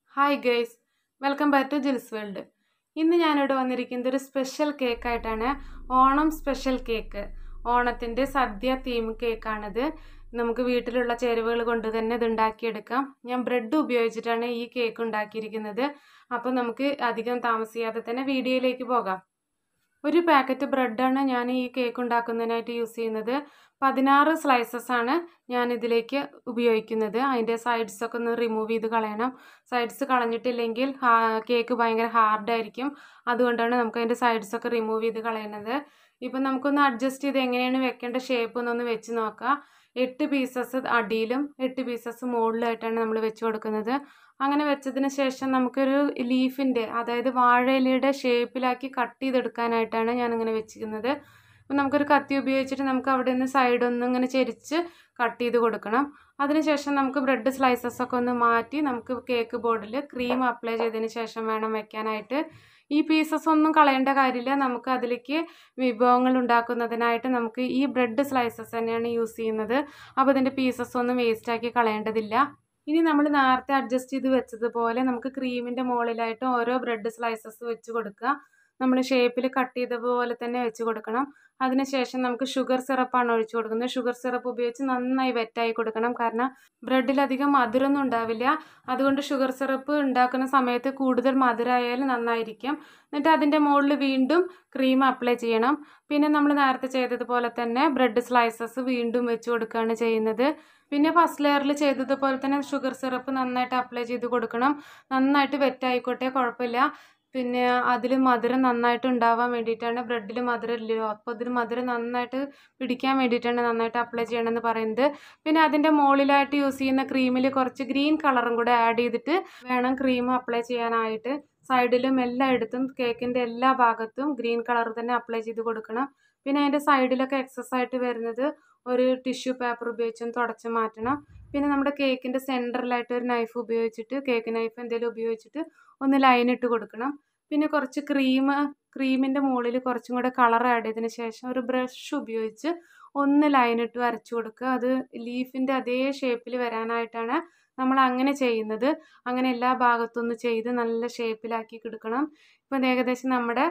hi guys welcome back to Jils world ഇന്ന് ഞാനിവിടെ വന്നിരിക്കുന്നത് ഒരു സ്പെഷ്യൽ കേക്കായിട്ടാണ് ഓണം സ്പെഷ്യൽ കേക്ക് ഓണത്തിൻ്റെ സദ്യ തീം കേക്കാണിത് നമുക്ക് വീട്ടിലുള്ള ചേരുവകൾ കൊണ്ട് തന്നെ ഇത് ഉണ്ടാക്കിയെടുക്കാം ഞാൻ ബ്രെഡ് ഉപയോഗിച്ചിട്ടാണ് ഈ കേക്ക് ഉണ്ടാക്കിയിരിക്കുന്നത് അപ്പോൾ നമുക്ക് അധികം താമസിയാതെ തന്നെ വീഡിയോയിലേക്ക് പോകാം ഒരു പാക്കറ്റ് ബ്രെഡാണ് ഞാൻ ഈ കേക്ക് ഉണ്ടാക്കുന്നതിനായിട്ട് യൂസ് ചെയ്യുന്നത് പതിനാറ് സ്ലൈസസ് ആണ് ഞാൻ ഇതിലേക്ക് ഉപയോഗിക്കുന്നത് അതിൻ്റെ സൈഡ്സ് ഒക്കെ ഒന്ന് റിമൂവ് ചെയ്ത് കളയണം സൈഡ്സ് കളഞ്ഞിട്ടില്ലെങ്കിൽ കേക്ക് ഭയങ്കര ഹാർഡായിരിക്കും അതുകൊണ്ടാണ് നമുക്ക് അതിൻ്റെ സൈഡ്സ് ഒക്കെ റിമൂവ് ചെയ്ത് കളയുന്നത് ഇപ്പം നമുക്കൊന്ന് അഡ്ജസ്റ്റ് ചെയ്ത് എങ്ങനെയാണ് വെക്കേണ്ട ഷേപ്പ് എന്നൊന്ന് വെച്ച് നോക്കാം എട്ട് പീസസ് അടിയിലും എട്ട് പീസസ് മുകളിലായിട്ടാണ് നമ്മൾ വെച്ച് കൊടുക്കുന്നത് അങ്ങനെ വെച്ചതിന് ശേഷം നമുക്കൊരു ലീഫിൻ്റെ അതായത് വാഴയിലയുടെ ഷേപ്പിലാക്കി കട്ട് ചെയ്തെടുക്കാനായിട്ടാണ് ഞാനിങ്ങനെ വെച്ചിരിക്കുന്നത് അപ്പം നമുക്കൊരു കത്തി ഉപയോഗിച്ചിട്ട് നമുക്ക് അവിടെ നിന്ന് സൈഡ് ഒന്ന് ഇങ്ങനെ ചെരിച്ച് കട്ട് ചെയ്ത് കൊടുക്കണം അതിനുശേഷം നമുക്ക് ബ്രെഡ് സ്ലൈസസ് ഒക്കെ ഒന്ന് മാറ്റി നമുക്ക് കേക്ക് ബോർഡിൽ ക്രീം അപ്ലൈ ചെയ്തതിന് ശേഷം വേണം വെക്കാനായിട്ട് ഈ പീസസ് ഒന്നും കളയേണ്ട കാര്യമില്ല നമുക്ക് അതിലേക്ക് വിഭവങ്ങൾ ഉണ്ടാക്കുന്നതിനായിട്ട് നമുക്ക് ഈ ബ്രെഡ് സ്ലൈസസ് തന്നെയാണ് യൂസ് ചെയ്യുന്നത് അപ്പോൾ ഇതിൻ്റെ പീസസ് ഒന്നും വേസ്റ്റാക്കി കളയേണ്ടതില്ല ഇനി നമ്മൾ നേരത്തെ അഡ്ജസ്റ്റ് ചെയ്ത് വെച്ചതുപോലെ നമുക്ക് ക്രീമിൻ്റെ മുകളിലായിട്ട് ഓരോ ബ്രെഡ് സ്ലൈസസ് വെച്ച് കൊടുക്കുക നമ്മൾ ഷേപ്പിൽ കട്ട് ചെയ്ത പോലെ തന്നെ വെച്ച് കൊടുക്കണം അതിനുശേഷം നമുക്ക് ഷുഗർ സിറപ്പാണ് ഒഴിച്ചു കൊടുക്കുന്നത് ഷുഗർ സിറപ്പ് ഉപയോഗിച്ച് നന്നായി വെറ്റായി കൊടുക്കണം കാരണം ബ്രെഡിലധികം മധുരമൊന്നും ഉണ്ടാവില്ല അതുകൊണ്ട് ഷുഗർ സിറപ്പ് ഉണ്ടാക്കുന്ന സമയത്ത് കൂടുതൽ മധുരമായാലും നന്നായിരിക്കും എന്നിട്ട് അതിൻ്റെ മുകളിൽ വീണ്ടും ക്രീം അപ്ലൈ ചെയ്യണം പിന്നെ നമ്മൾ നേരത്തെ ചെയ്തതുപോലെ തന്നെ ബ്രെഡ് സ്ലൈസസ് വീണ്ടും വെച്ച് കൊടുക്കുകയാണ് ചെയ്യുന്നത് പിന്നെ ഫസ്റ്റ് ലെയറിൽ ചെയ്തതുപോലെ തന്നെ ഷുഗർ സിറപ്പ് നന്നായിട്ട് അപ്ലൈ ചെയ്ത് കൊടുക്കണം നന്നായിട്ട് വെറ്റായിക്കോട്ടെ കുഴപ്പമില്ല പിന്നെ അതിൽ മധുരം നന്നായിട്ട് ഉണ്ടാവാൻ വേണ്ടിയിട്ടാണ് ബ്രെഡിൽ മധുരം ഇല്ലല്ലോ അപ്പോൾ ഇതിൽ മധുരം നന്നായിട്ട് പിടിക്കാൻ വേണ്ടിയിട്ടാണ് നന്നായിട്ട് അപ്ലൈ ചെയ്യണമെന്ന് പറയുന്നത് പിന്നെ അതിൻ്റെ മുകളിലായിട്ട് യൂസ് ചെയ്യുന്ന ക്രീമിൽ കുറച്ച് ഗ്രീൻ കളറും കൂടെ ആഡ് ചെയ്തിട്ട് വേണം ക്രീം അപ്ലൈ ചെയ്യാനായിട്ട് സൈഡിലും എല്ലായിടത്തും കേക്കിൻ്റെ എല്ലാ ഭാഗത്തും ഗ്രീൻ കളർ തന്നെ അപ്ലൈ ചെയ്ത് കൊടുക്കണം പിന്നെ അതിൻ്റെ സൈഡിലൊക്കെ എക്സസ് ആയിട്ട് വരുന്നത് ഒരു ടിഷ്യൂ പേപ്പർ ഉപയോഗിച്ചൊന്ന് തുടച്ച് മാറ്റണം പിന്നെ നമ്മുടെ കേക്കിൻ്റെ സെൻറ്ററിലായിട്ട് ഒരു നൈഫ് ഉപയോഗിച്ചിട്ട് കേക്ക് നൈഫ് എന്തെങ്കിലും ഉപയോഗിച്ചിട്ട് ഒന്ന് ലൈൻ ഇട്ട് കൊടുക്കണം പിന്നെ കുറച്ച് ക്രീം ക്രീമിൻ്റെ മുകളിൽ കുറച്ചും കൂടെ കളർ ആഡ് ചെയ്തതിന് ശേഷം ഒരു ബ്രഷ് ഉപയോഗിച്ച് ഒന്ന് ലൈൻ ഇട്ട് വരച്ചു കൊടുക്കുക അത് ലീഫിൻ്റെ അതേ ഷേപ്പിൽ വരാനായിട്ടാണ് നമ്മൾ അങ്ങനെ ചെയ്യുന്നത് അങ്ങനെ എല്ലാ ഭാഗത്തൊന്ന് ചെയ്ത് നല്ല ഷേപ്പിലാക്കി എടുക്കണം ഇപ്പം ഏകദേശം നമ്മുടെ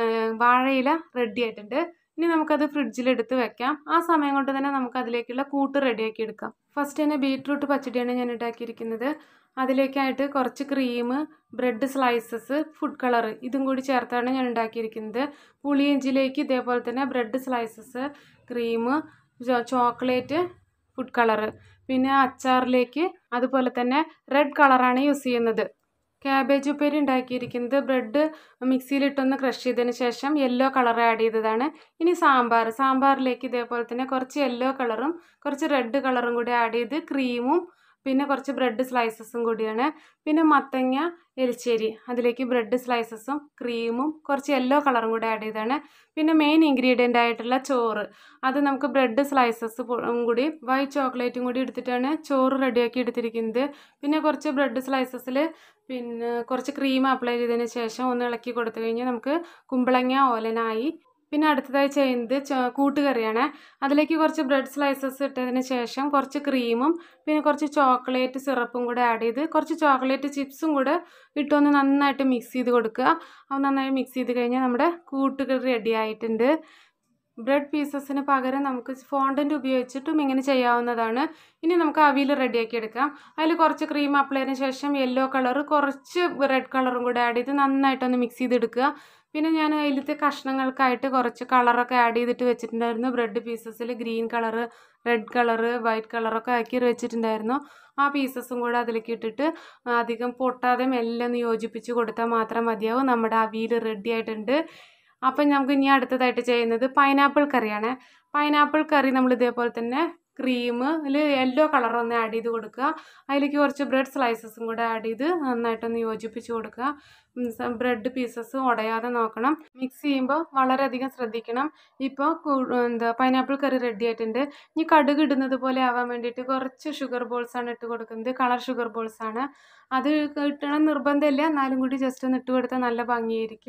വാഴയില റെഡി ആയിട്ടുണ്ട് ഇനി നമുക്കത് ഫ്രിഡ്ജിലെടുത്ത് വെക്കാം ആ സമയം കൊണ്ട് തന്നെ നമുക്ക് അതിലേക്കുള്ള കൂട്ട് റെഡിയാക്കി എടുക്കാം ഫസ്റ്റ് തന്നെ ബീട്രൂട്ട് പച്ചടിയാണ് ഞാൻ ഉണ്ടാക്കിയിരിക്കുന്നത് അതിലേക്കായിട്ട് കുറച്ച് cream bread slices food colour ഇതും കൂടി ചേർത്താണ് ഞാൻ ഉണ്ടാക്കിയിരിക്കുന്നത് പുളിയിഞ്ചിലേക്ക് ഇതേപോലെ തന്നെ bread slices cream chocolate food colour പിന്നെ അച്ചാറിലേക്ക് അതുപോലെ തന്നെ റെഡ് കളറാണ് യൂസ് ചെയ്യുന്നത് ക്യാബേജ് ഉപ്പേരി ഉണ്ടാക്കിയിരിക്കുന്നത് ബ്രെഡ് മിക്സിയിലിട്ടൊന്ന് ക്രഷ് ചെയ്തതിന് ശേഷം യെല്ലോ കളർ ആഡ് ചെയ്തതാണ് ഇനി സാമ്പാർ സാമ്പാറിലേക്ക് ഇതേപോലെ തന്നെ കുറച്ച് യെല്ലോ കളറും കുറച്ച് റെഡ് കളറും കൂടി ആഡ് ചെയ്ത് ക്രീമും പിന്നെ കുറച്ച് ബ്രെഡ് സ്ലൈസസും കൂടിയാണ് പിന്നെ മത്തങ്ങ എലിശ്ശേരി അതിലേക്ക് ബ്രെഡ് സ്ലൈസസും ക്രീമും കുറച്ച് യെല്ലോ കളറും കൂടി ആഡ് ചെയ്താണ് പിന്നെ മെയിൻ ഇൻഗ്രീഡിയൻ്റ് ആയിട്ടുള്ള ചോറ് അത് നമുക്ക് ബ്രെഡ് സ്ലൈസസ് കൂടി വൈറ്റ് ചോക്ലേറ്റും കൂടി എടുത്തിട്ടാണ് ചോറ് റെഡിയാക്കി എടുത്തിരിക്കുന്നത് പിന്നെ കുറച്ച് ബ്രെഡ് സ്ലൈസസിൽ പിന്നെ കുറച്ച് ക്രീം അപ്ലൈ ചെയ്തതിന് ശേഷം ഒന്ന് ഇളക്കി കൊടുത്തു കഴിഞ്ഞാൽ നമുക്ക് കുമ്പളങ്ങ ഓലനായി പിന്നെ അടുത്തതായി ചെയ്യുന്നത് കൂട്ടുകറിയാണ് അതിലേക്ക് കുറച്ച് ബ്രെഡ് സ്ലൈസസ് ഇട്ടതിന് ശേഷം കുറച്ച് ക്രീമും പിന്നെ കുറച്ച് ചോക്ലേറ്റ് സിറപ്പും കൂടെ ആഡ് ചെയ്ത് കുറച്ച് ചോക്ലേറ്റ് ചിപ്സും കൂടെ ഇട്ടൊന്ന് നന്നായിട്ട് മിക്സ് ചെയ്ത് കൊടുക്കുക അത് നന്നായി മിക്സ് ചെയ്ത് കഴിഞ്ഞാൽ നമ്മുടെ കൂട്ടുകറി റെഡി ആയിട്ടുണ്ട് ബ്രെഡ് പീസസിന് പകരം നമുക്ക് ഫോണ്ടൻറ്റ് ഉപയോഗിച്ചിട്ടും ഇങ്ങനെ ചെയ്യാവുന്നതാണ് ഇനി നമുക്ക് അവിയിൽ റെഡിയാക്കി എടുക്കാം അതിൽ കുറച്ച് ക്രീം അപ്ലൈ ചെയ്തതിന് ശേഷം യെല്ലോ കളർ കുറച്ച് റെഡ് കളറും കൂടെ ആഡ് ചെയ്ത് നന്നായിട്ടൊന്ന് മിക്സ് ചെയ്തെടുക്കുക പിന്നെ ഞാൻ അതിലത്തെ കഷ്ണങ്ങൾക്കായിട്ട് കുറച്ച് കളറൊക്കെ ആഡ് ചെയ്തിട്ട് വെച്ചിട്ടുണ്ടായിരുന്നു ബ്രെഡ് പീസസിൽ green colour red colour white കളറൊക്കെ ആക്കി വെച്ചിട്ടുണ്ടായിരുന്നു ആ പീസസും കൂടെ അതിലേക്ക് ഇട്ടിട്ട് അധികം പൊട്ടാതെ മെല്ലെ ഒന്ന് യോജിപ്പിച്ച് കൊടുത്താൽ മാത്രം മതിയാവും നമ്മുടെ അവിയിൽ റെഡി ആയിട്ടുണ്ട് അപ്പം നമുക്ക് ഇനി അടുത്തതായിട്ട് ചെയ്യുന്നത് പൈനാപ്പിൾ കറിയാണ് പൈനാപ്പിൾ കറി നമ്മൾ ഇതേപോലെ തന്നെ ക്രീമിൽ യെല്ലോ കളർ ഒന്ന് ആഡ് ചെയ്ത് കൊടുക്കുക അതിലേക്ക് കുറച്ച് ബ്രെഡ് സ്ലൈസസും കൂടെ ആഡ് ചെയ്ത് നന്നായിട്ടൊന്ന് യോജിപ്പിച്ച് കൊടുക്കുക ബ്രെഡ് പീസസ് ഉടയാതെ നോക്കണം മിക്സ് ചെയ്യുമ്പോൾ വളരെയധികം ശ്രദ്ധിക്കണം ഇപ്പോൾ എന്താ പൈനാപ്പിൾ കറി റെഡി ആയിട്ടുണ്ട് ഇനി കടുക് ഇടുന്നത് പോലെ ആവാൻ വേണ്ടിയിട്ട് കുറച്ച് ഷുഗർ ബോൾസ് ആണ് ഇട്ട് കൊടുക്കുന്നത് കളർ ഷുഗർ ബോൾസ് ആണ് അത് ഇട്ടണം നിർബന്ധമില്ല എന്നാലും കൂടി ജസ്റ്റ് ഒന്ന് ഇട്ട് കൊടുത്താൽ നല്ല ഭംഗിയായിരിക്കും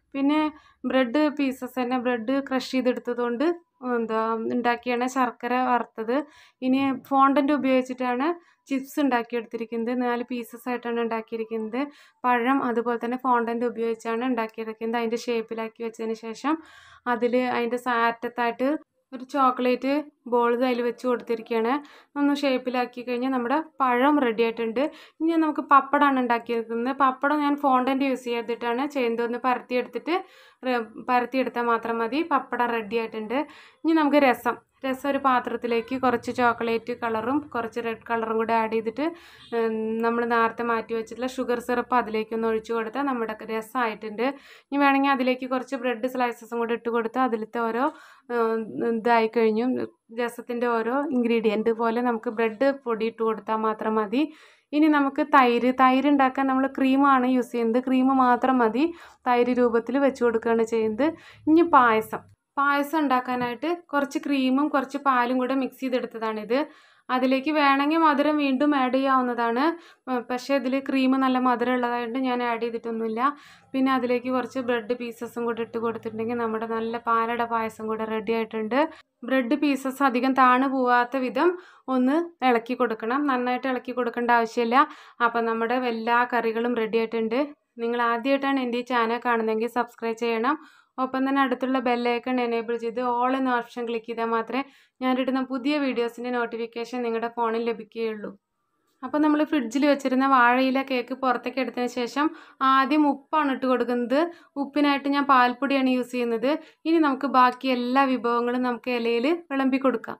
പിന്നെ ബ്രെഡ് പീസസ് തന്നെ ബ്രെഡ് ക്രഷ് ചെയ്തെടുത്തതുകൊണ്ട് എന്താ ഉണ്ടാക്കിയാണ് ശർക്കര വറുത്തത് ഇനി ഫോണ്ടൻ്റ് ഉപയോഗിച്ചിട്ടാണ് ചിപ്സ് ഉണ്ടാക്കിയെടുത്തിരിക്കുന്നത് നാല് പീസസ് ആയിട്ടാണ് ഉണ്ടാക്കിയിരിക്കുന്നത് പഴം അതുപോലെ തന്നെ ഫോണ്ടൻ്റ് ഉപയോഗിച്ചാണ് ഉണ്ടാക്കിയെടുക്കുന്നത് അതിൻ്റെ ഷേപ്പിലാക്കി വെച്ചതിന് ശേഷം അതിൽ അതിൻ്റെ അറ്റത്തായിട്ട് ഒരു ചോക്ലേറ്റ് ബോൾ അതിൽ വെച്ച് കൊടുത്തിരിക്കുകയാണ് ഒന്ന് ഷേപ്പിലാക്കി കഴിഞ്ഞാൽ നമ്മുടെ പഴം റെഡി ആയിട്ടുണ്ട് ഇനി നമുക്ക് പപ്പടമാണ് ഉണ്ടാക്കിയിരിക്കുന്നത് പപ്പടം ഞാൻ ഫോണ്ടൻ്റ് യൂസ് ചെയ്തിട്ടാണ് ചെയ്യുന്നത് ഒന്ന് പരത്തിയെടുത്തിട്ട് പരത്തിയെടുത്താൽ മാത്രം മതി പപ്പടം റെഡി ആയിട്ടുണ്ട് ഇനി നമുക്ക് രസം രസം ഒരു പാത്രത്തിലേക്ക് കുറച്ച് ചോക്ലേറ്റ് കളറും കുറച്ച് റെഡ് കളറും കൂടെ ആഡ് ചെയ്തിട്ട് നമ്മൾ നേരത്തെ മാറ്റി വെച്ചിട്ടുള്ള ഷുഗർ സിറപ്പ് അതിലേക്കൊന്ന് ഒഴിച്ചു കൊടുത്താൽ നമ്മുടെ രസമായിട്ടുണ്ട് ഇനി വേണമെങ്കിൽ അതിലേക്ക് കുറച്ച് ബ്രെഡ് സ്ലൈസസും കൂടെ ഇട്ട് കൊടുത്താൽ അതിലത്തെ ഓരോ ഇതായി കഴിഞ്ഞു രസത്തിൻ്റെ ഓരോ ഇൻഗ്രീഡിയൻറ്റ് പോലെ നമുക്ക് ബ്രെഡ് പൊടി ഇട്ട് കൊടുത്താൽ മാത്രം മതി ഇനി നമുക്ക് തൈര് തൈര് ഉണ്ടാക്കാൻ നമ്മൾ ക്രീമാണ് യൂസ് ചെയ്യുന്നത് ക്രീം മാത്രം മതി തൈര് രൂപത്തിൽ വെച്ച് കൊടുക്കുകയാണ് ചെയ്യുന്നത് ഇനി പായസം പായസം ഉണ്ടാക്കാനായിട്ട് കുറച്ച് ക്രീമും കുറച്ച് പാലും കൂടെ മിക്സ് ചെയ്തെടുത്തതാണിത് അതിലേക്ക് വേണമെങ്കിൽ മധുരം വീണ്ടും ആഡ് ചെയ്യാവുന്നതാണ് പക്ഷേ ഇതിൽ ക്രീം നല്ല മധുരം ഉള്ളതായിട്ട് ഞാൻ ആഡ് ചെയ്തിട്ടൊന്നുമില്ല പിന്നെ അതിലേക്ക് കുറച്ച് ബ്രെഡ് പീസസും കൂടെ ഇട്ട് കൊടുത്തിട്ടുണ്ടെങ്കിൽ നമ്മുടെ നല്ല പാലട പായസം കൂടെ റെഡി ആയിട്ടുണ്ട് ബ്രെഡ് പീസസ് അധികം താണു പോവാത്ത വിധം ഒന്ന് ഇളക്കി കൊടുക്കണം നന്നായിട്ട് ഇളക്കി കൊടുക്കേണ്ട ആവശ്യമില്ല അപ്പം നമ്മുടെ എല്ലാ കറികളും റെഡി ആയിട്ടുണ്ട് നിങ്ങൾ ആദ്യമായിട്ടാണ് എൻ്റെ ഈ ചാനൽ കാണുന്നതെങ്കിൽ സബ്സ്ക്രൈബ് ചെയ്യണം ഒപ്പം തന്നെ അടുത്തുള്ള ബെല്ലൈക്കൺ എനേബിൾ ചെയ്ത് ഓൾ എന്ന ഓപ്ഷൻ ക്ലിക്ക് ചെയ്താൽ മാത്രമേ ഞാനിടുന്ന പുതിയ വീഡിയോസിൻ്റെ നോട്ടിഫിക്കേഷൻ നിങ്ങളുടെ ഫോണിൽ ലഭിക്കുകയുള്ളൂ അപ്പോൾ നമ്മൾ ഫ്രിഡ്ജിൽ വെച്ചിരുന്ന വാഴയില കേക്ക് പുറത്തേക്ക് എടുത്തതിന് ശേഷം ആദ്യം ഉപ്പാണ് ഇട്ട് കൊടുക്കുന്നത് ഉപ്പിനായിട്ട് ഞാൻ പാൽപ്പൊടിയാണ് യൂസ് ചെയ്യുന്നത് ഇനി നമുക്ക് ബാക്കി എല്ലാ വിഭവങ്ങളും നമുക്ക് ഇലയിൽ വിളമ്പി കൊടുക്കാം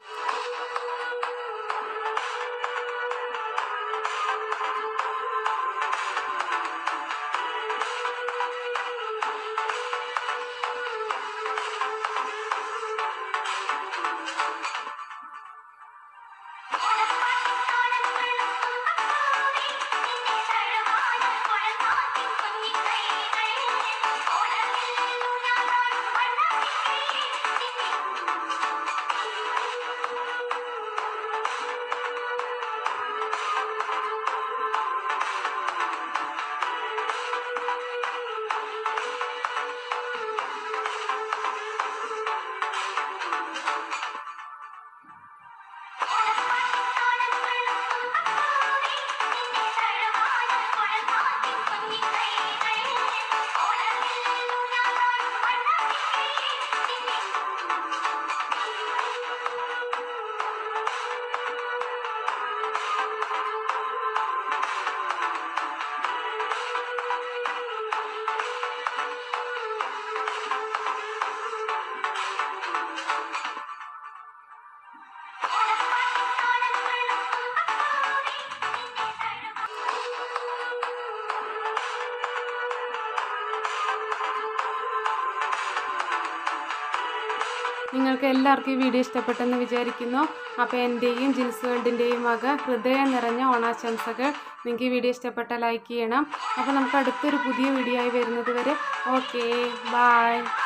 നിങ്ങൾക്ക് എല്ലാവർക്കും ഈ വീഡിയോ ഇഷ്ടപ്പെട്ടെന്ന് വിചാരിക്കുന്നു അപ്പോൾ എൻ്റെയും ജിൽസ് വേൾഡിൻ്റെയും വക ഹൃദയം നിറഞ്ഞ ഓണാശംസകൾ നിങ്ങൾക്ക് ഈ വീഡിയോ ഇഷ്ടപ്പെട്ടാൽ ലൈക്ക് ചെയ്യണം അപ്പോൾ നമുക്ക് അടുത്തൊരു പുതിയ വീഡിയോ ആയി വരുന്നത് വരെ ഓക്കെ ബായ്